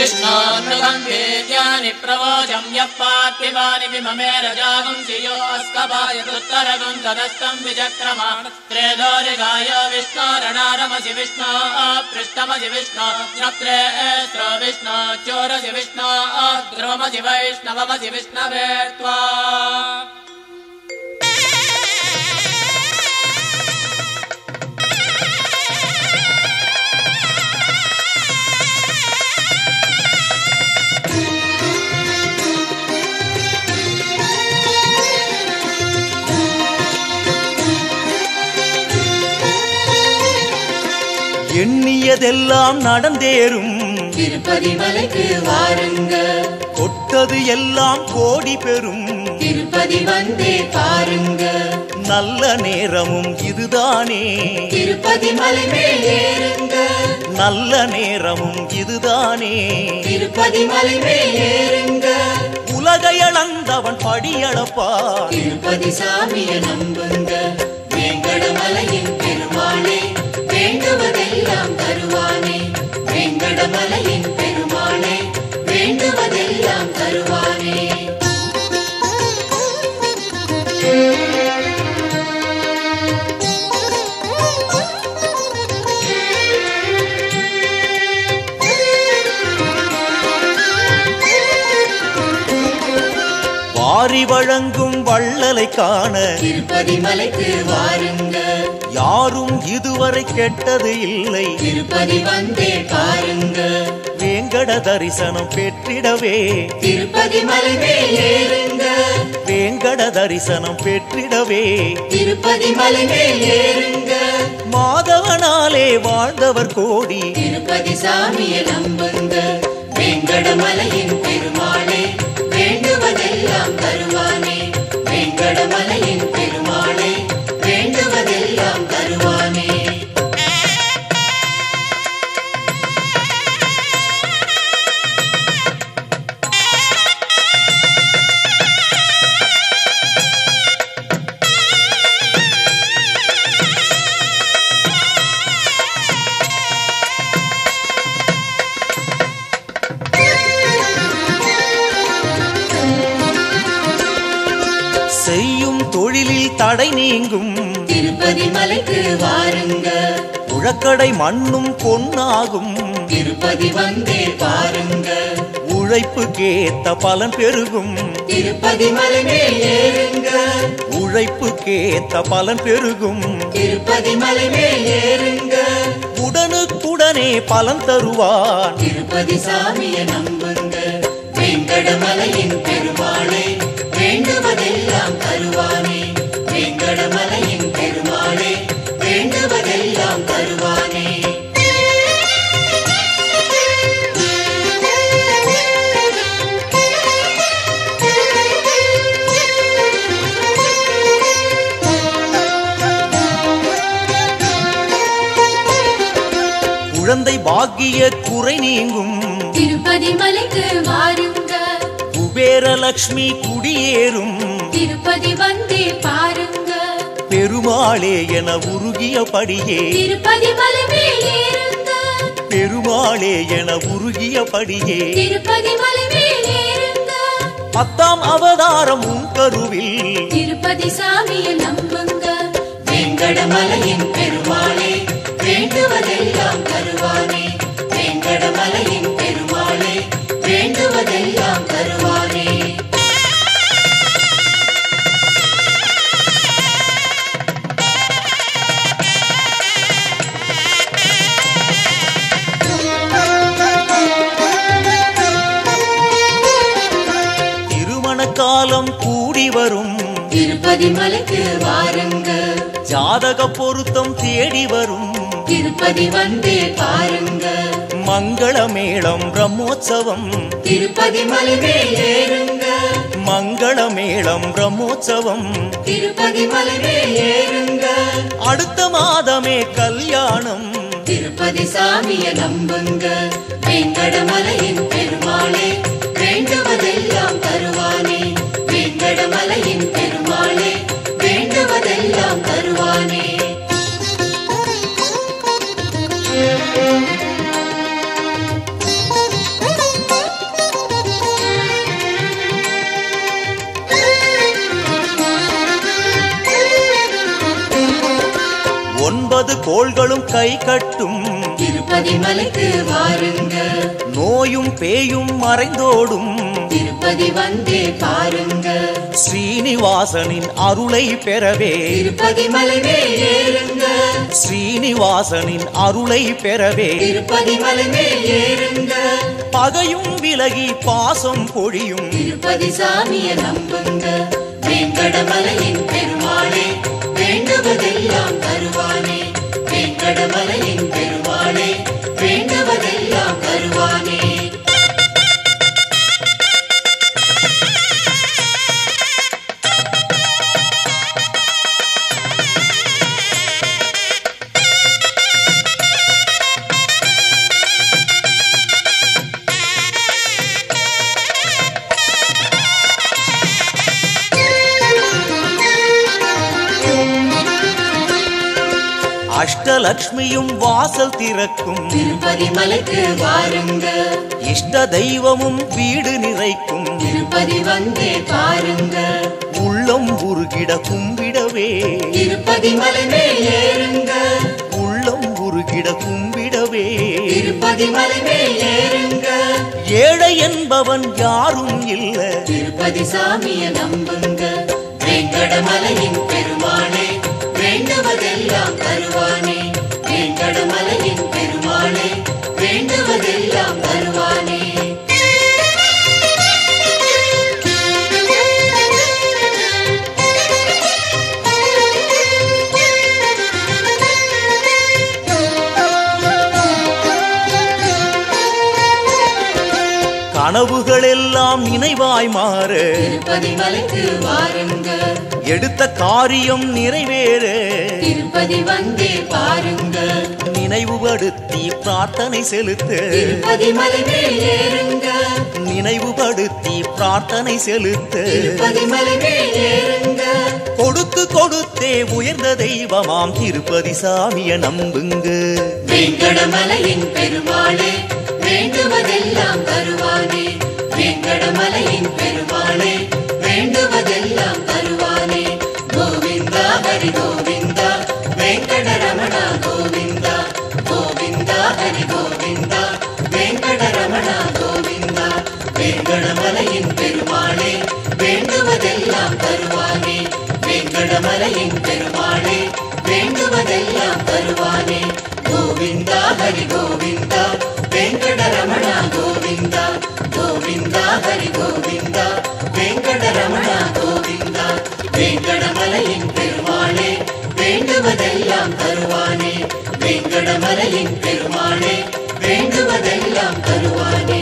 विष्णोन्नुगन्धेत्यानि प्रवोचं यः पार्थिवानि विममे रजागुंसियोऽस्कपायदुत्तरगुं तदस्तम् विचक्रमाण त्रेदोरिगाय विष्णोरणारमसि विष्णो पृष्ठमसि विष्णो क्षत्रे स्रो विष्णो चोरसि विष्णो ध्रुवमसि वैष्णवमसि विष्णवे त्वा எண்ணியதெல்லாம் நடந்தேறும் திருப்பதி மலைக்கு வாருங்க தொட்டது எல்லாம் கோடி பெறும் திருப்பதி வந்தே பாருங்க நல்ல நேரமும் இதுதானே திருப்பதி மலை மேல் ஏறுங்க நல்ல நேரமும் இதுதானே திருப்பதி மலை மேல் ஏறுங்க உலகையளந்தவன் படியளப்பான் திருப்பதி சாமிய நம்புங்க வேங்கடமலையின் பெருமாளே வேண்டுவதெல்லாம் தருவானே வேங்கடமலையின் பெருமாளே வேண்டுவதெல்லாம் தருவானே வாரி வழங்கும் வள்ளலை காண திருப்பதி மலைக்கு வாருங்க யாரும் இதுவரை கெட்டது இல்லை திருப்பதி வந்தே பாருங்க வேங்கட தரிசனம் பெற்றிடவே திருப்பதி மலை மேல் ஏறுங்க வேங்கட தரிசனம் பெற்றிடவே திருப்பதி மலை மேல் ஏறுங்க மாதவனாலே வாழ்ந்தவர் கோடி திருப்பதி சாமிய நம்புங்க வேங்கடமலையின் பெருமாளே வேண்டுவதெல்லாம் தருவானே வேங்கடமலையின் பெருமாளே வேண்டுவதெல்லாம் தருவானே செய்யும் தொழிலில் தடை நீங்கும் திருப்பதி மலைக்கு வாருங்க உழக்கடை மண்ணும் பொன்னாகும் திருப்பதி வந்தே பாருங்க உழைப்புக்கேத்த பலன் பெருகும் திருப்பதி மலை மேல் ஏறுங்க உழைப்புக்கேத்த பலன் பெருகும் திருப்பதி மலை மேல் ஏறுங்க உடனுக்குடனே பலன் தருவான் திருப்பதி சாமிய நம்புங்க வேங்கடமலையின் பெருமாளே வேண்டுவதெல்லாம் தருவானே வேங்கடமலையின் பெருமாளே வேண்டுவதெல்லாம் தருவானே குழந்தை பாக்கிய குறை நீங்கும் திருப்பதி மலைக்கு வாருங்க குபேரலக்ஷ்மி குடியேறும் திருப்பதி வந்தே பாருங்க பெருமாளே என உருகியபடியே திருப்பதி மலை மேல் ஏறுங்க பெருமாளே என உருகியபடியே திருப்பதி மலை மேல் ஏறுங்க பத்தாம் அவதாரம் உன் கருவில் திருப்பதி சாமிய நம்புங்க வேங்கடமலையின் பெருமாளே வேண்டுவதெல்லாம் தருவானே வேங்கடமலையின் பெருமாளே வேண்டுவதெல்லாம் தருவானே திருமண காலம் கூடி வரும் திருப்பதி மலைக்கு வாருங்க ஜாதக பொருத்தம் தேடி வரும் திருப்பதி வந்தே பாருங்க மங்கள மேளம் பிரம்மோற்சவம் திருப்பதி மலை மேல் ஏறுங்க மங்கள மேளம் பிரம்மோற்சவம் திருப்பதி மலை மேல் ஏறுங்க அடுத்த மாதமே கல்யாணம் திருப்பதி சாமிய நம்புங்க வேங்கடமலையின் பெருமாளே வேண்டுவதெல்லாம் தருவானே வேங்கடமலையின் பெருமாளே வேண்டுவதெல்லாம் தருவானே அப்போது கோள்களும் கை கட்டும் திருப்பதி மலைக்கு வாருங்க நோயும் பேயும் மறைந்தோடும் திருப்பதி வந்தே பாருங்க ஸ்ரீனிவாசனின் அருளை பெறவே திருப்பதி மலை மேல் ஏறுங்க ஸ்ரீனிவாசனின் அருளை பெறவே திருப்பதி மலை மேல் ஏறுங்க பகையும் விலகி பாசம் பொழியும் திருப்பதி சாமிய நம்புங்க வேங்கடமலையின் பெருமாளே வேண்டுவதெல்லாம் தருவானே வேங்கடமலையின் பெருமாளே வேண்டுவதெல்லாம் தருவானே அஷ்டலக்ஷ்மியும் வாசல் திறக்கும் திருப்பதி மலைக்கு வாருங்க இஷ்ட தெய்வமும் வீடு நிறைக்கும் திருப்பதி வந்தே பாருங்க உள்ளம் உருகிட கும்பிடவே திருப்பதி மலை மேல் ஏறுங்க உள்ளம் உருகிட கும்பிடவே திருப்பதி மலை மேல் ஏறுங்க ஏழை என்பவன் யாரும் இல்ல திருப்பதி சாமிய நம்புங்க வேங்கடமலையின் பெருமாளே வேண்டுவதெல்லாம் தருவானே வேங்கடமலையின் பெருமாளே வேண்டுவதெல்லாம் தருவானே கனவுகள் எல்லாம் நினைவாய் மாற திருப்பதி மலைக்கு வாருங்க எடுத்த காரியம் நிறைவேற திருப்பதி வந்தே பாருங்க நினைவுபடுத்தி பிரார்த்தனை செலுத்த திருப்பதி மலை மேல் ஏறுங்க நினைவுபடுத்தி பிரார்த்தனை செலுத்த திருப்பதி மலை மேல் ஏறுங்க கொடுத்து கொடுத்தே உயர்ந்த தெய்வமாம் திருப்பதி சாமிய நம்புங்க வேங்கடமலையின் பெருமாளே வேண்டுவதெல்லாம் தருவானே வேங்கடமலையின் பெருமாளே வேண்டுவதெல்லாம் தருவானே கோவிந்தா ஹரி கோவிந்தா வெங்கடரமணா கோவிந்தா கோவிந்தா ஹரி கோவிந்தா வெங்கடரமணா கோவிந்தா வேங்கடமலையின் பெருமாளே வேண்டுவதெல்லாம் தருவானே வேங்கடமலையின் பெருமாளே வேண்டுவதெல்லாம் தருவானே கோவிந்தா ஹரி கோவிந்தா வெங்கடரமணா கோவிந்தா கோவிந்தா ஹரி கோவிந்தா வெங்கடரமணா கோவிந்தா வேங்கடமலையின் பெருமாளே வேண்டுவதெல்லாம் தருவானே வேங்கடமலையின் பெருமாளே வேண்டுவதெல்லாம் தருவானே